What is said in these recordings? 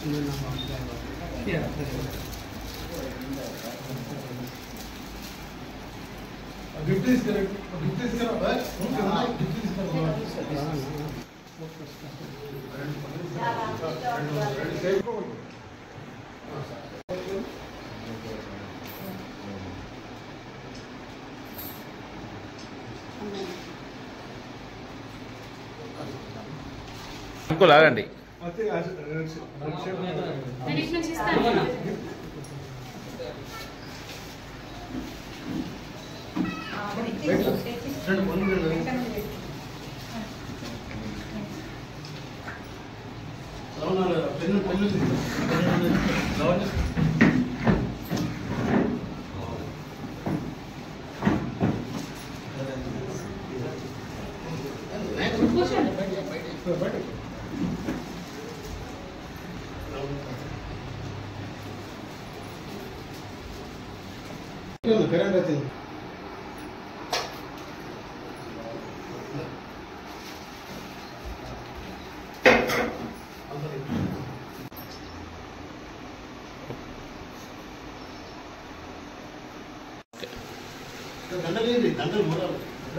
gift తీసుకురా gift తీసుకురా bye gift తీసుకురా ఇంకో లాగండి నేను ఇటు నుంచి ఇస్తాను పెన్ను పెన్ను తీసుకురా కూర్చోండి కరెంట్ వచ్చింది దండలేండి దండలు మూడాలి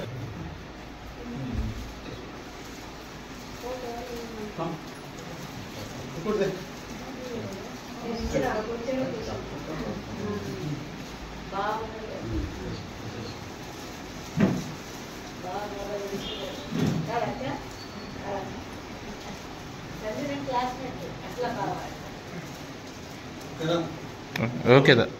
ఇప్పుడు కదా ఓకే దా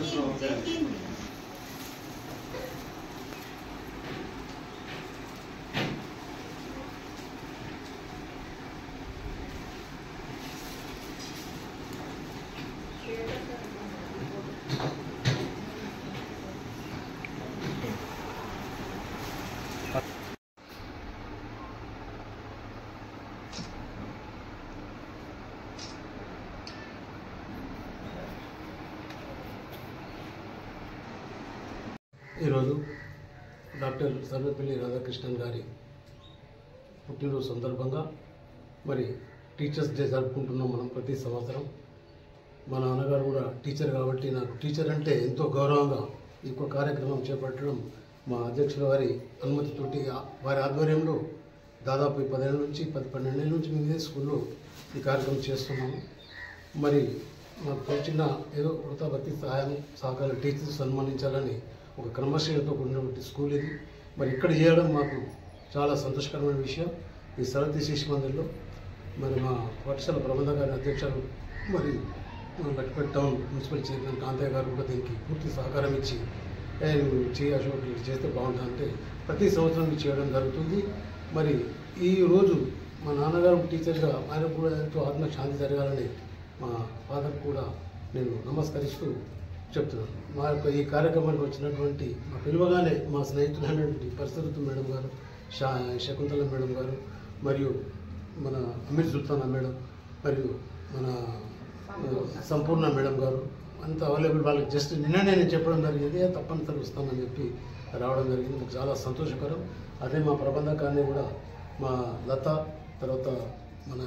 ఈరోజు డాక్టర్ సర్వపల్లి రాధాకృష్ణన్ గారి పుట్టినరోజు సందర్భంగా మరి టీచర్స్ డే జరుపుకుంటున్నాం మనం ప్రతి సంవత్సరం మా నాన్నగారు కూడా టీచర్ కాబట్టి నాకు టీచర్ అంటే ఎంతో గౌరవంగా ఈ యొక్క కార్యక్రమం చేపట్టడం మా అధ్యక్షుల వారి అనుమతితోటి ఆ- వారి ఆధ్వర్యంలో దాదాపు ఈ పదేళ్ళ నుంచి పది పన్నెండేళ్ళ నుంచి మేము ఇదే స్కూల్లో ఈ కార్యక్రమం చేస్తున్నాము మరి మాకు తోచిన ఏదో వృతాభక్తి సహాయం సహకారం టీచర్స్ సన్మానించాలని ఒక క్రమశీలతో కూడినటువంటి స్కూల్ ఇది మరి ఇక్కడ చేయడం మాకు చాలా సంతోషకరమైన విషయం ఈ సరస్వతి శిశు మందిర్లో మరి మా పాఠశాల ప్రబంధ గారి అధ్యక్షులు మరి మా Gattipeta town municipal chairman Kantaiah గారు కూడా దీనికి పూర్తి సహకారం ఇచ్చి "ఏ, నువ్వు చేయి అశోక్ ఇది చేస్తే బాగుంటుంది అంటే ప్రతి సంవత్సరం ఇది చేయడం జరుగుతుంది మరి ఈ రోజు మా నాన్నగారు టీచర్గా ఆయనకు కూడా ఎంతో ఆత్మశాంతి జరగాలని మా ఫాదర్ కూడా నేను నమస్కరిస్తూ చెప్తున్నాను మా యొక్క ఈ కార్యక్రమానికి వచ్చినటువంటి మా పిలువగానే మా స్నేహితులైనటువంటి పరిసరతు మేడం గారు షా శకుంతల మేడం గారు మరియు మన అమీర్ సుల్తానా మేడం మరియు మన ఆ, సంపూర్ణ మేడం గారు అంత అవైలబుల్ వాళ్ళకి జస్ట్ నిన్ననే నేను చెప్పడం జరిగింది "ఏ, తప్పనిసరి వస్తామని చెప్పి రావడం జరిగింది మాకు చాలా సంతోషకరం అదే మా ప్రబంధకాన్ని కూడా మా లత తర్వాత మన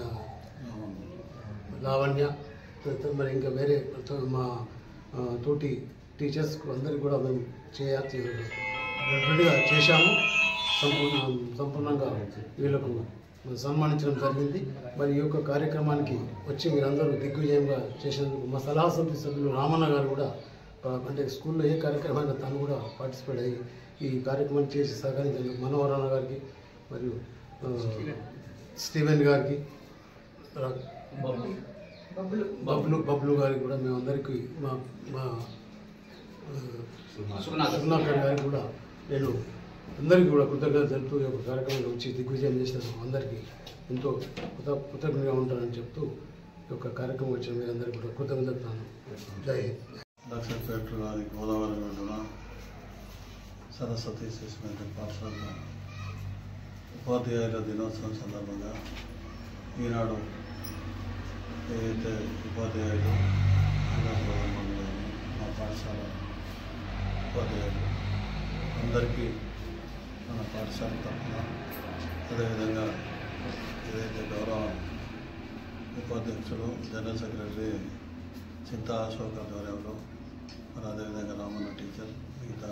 లావణ్య తర్వాత మరి ఇంకా వేరే తో- మా ఆ, తోటి టీచర్స్ అందరికి కూడా మేము చేయ రెడీగా చేశాము సంపూర్ణ సంపూర్ణంగా వీళ్ళకు సన్మానించడం జరిగింది మరి ఈ యొక్క కార్యక్రమానికి వచ్చి మీరందరూ దిగ్విజయంగా చేసినందుకు మా సలహా సమితి సభ్యులు రామన్న గారు కూడా ఆ, అంటే స్కూల్లో ఏ కార్యక్రమాన్ని తను కూడా పార్టిసిపేట్ అయ్యి ఈ కార్యక్రమం చేసి సహకరించినందుకు మనోహరణ గారికి మరియు ఆ, స్టీవెన్ గారికి రా- బబ్లు బబ్లు గారికి కూడా మేమందరికీ మా మా ఆ, సుగుణాకర్ గారికి కూడా నేను అందరికీ కూడా కృతజ్ఞత తెలుపుతూ ఈ యొక్క కార్యక్రమంలో వచ్చి దిగ్విజయం చేసిన అందరికీ ఎంతో కృత కృతజ్ఞతగా ఉంటానని చెప్తూ ఈ యొక్క కార్యక్రమం వచ్చిన మీ అందరికీ కూడా కృతజ్ఞత చెప్తాను జై హింద్ లక్ష్మీపేట గారి గోదావరి ఒడ్డున సరస్వతి శిశుమంత్రి పాఠశాల ఉపాధ్యాయుల దినోత్సవం సందర్భంగా ఈనాడు ఏదైతే ఉపాధ్యాయులు మంది మా పాఠశాల ఉపాధ్యాయులు అందరికీ మన పాఠశాల తరఫున అదేవిధంగా ఏదైతే గౌరవ ఉపాధ్యక్షుడు జనరల్ సెక్రటరీ చింతా అశోక్ ఆధ్వర్యంలో మరి అదేవిధంగా రామన్న టీచర్ మిగతా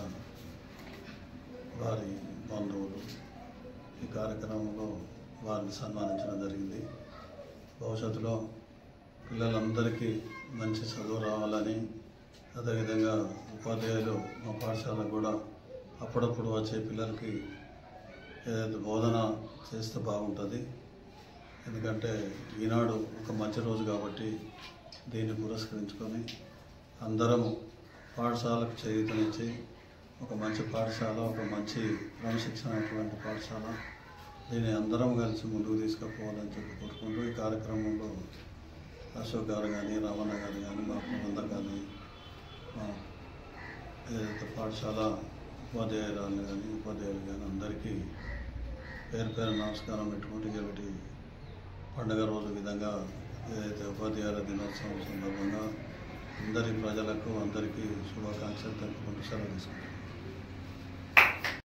వారి బంధువులు ఈ కార్యక్రమంలో వారిని సన్మానించడం జరిగింది భవిష్యత్తులో పిల్లలందరికీ మంచి చదువు రావాలని అదేవిధంగా ఉపాధ్యాయులు మా పాఠశాలకు కూడా అప్పుడప్పుడు వచ్చే పిల్లలకి ఏదైతే బోధన చేస్తే బాగుంటుంది ఎందుకంటే ఈనాడు ఒక మంచి రోజు కాబట్టి దీన్ని పురస్కరించుకొని అందరము పాఠశాలకు చేయుతనిచ్చి ఒక మంచి పాఠశాల ఒక మంచి క్రమశిక్షణ అటువంటి పాఠశాల దీన్ని అందరం కలిసి ముందుకు తీసుకుపోవాలని చెప్పి కోరుకుంటూ ఈ కార్యక్రమంలో అశోక్ గారు కానీ రమణ గారు కానీ మా బృంద కానీ మా ఏదైతే పాఠశాల ఉపాధ్యాయురాలు కానీ ఉపాధ్యాయులు కానీ అందరికీ పేరు పేరు నమస్కారం పెట్టుకుంటూ ఒకటి పండుగ రోజు విధంగా ఏదైతే ఉపాధ్యాయుల దినోత్సవం సందర్భంగా అందరి ప్రజలకు అందరికీ శుభాకాంక్షలు తెలుపుకుంటూ సెలవు తీసుకుంటాం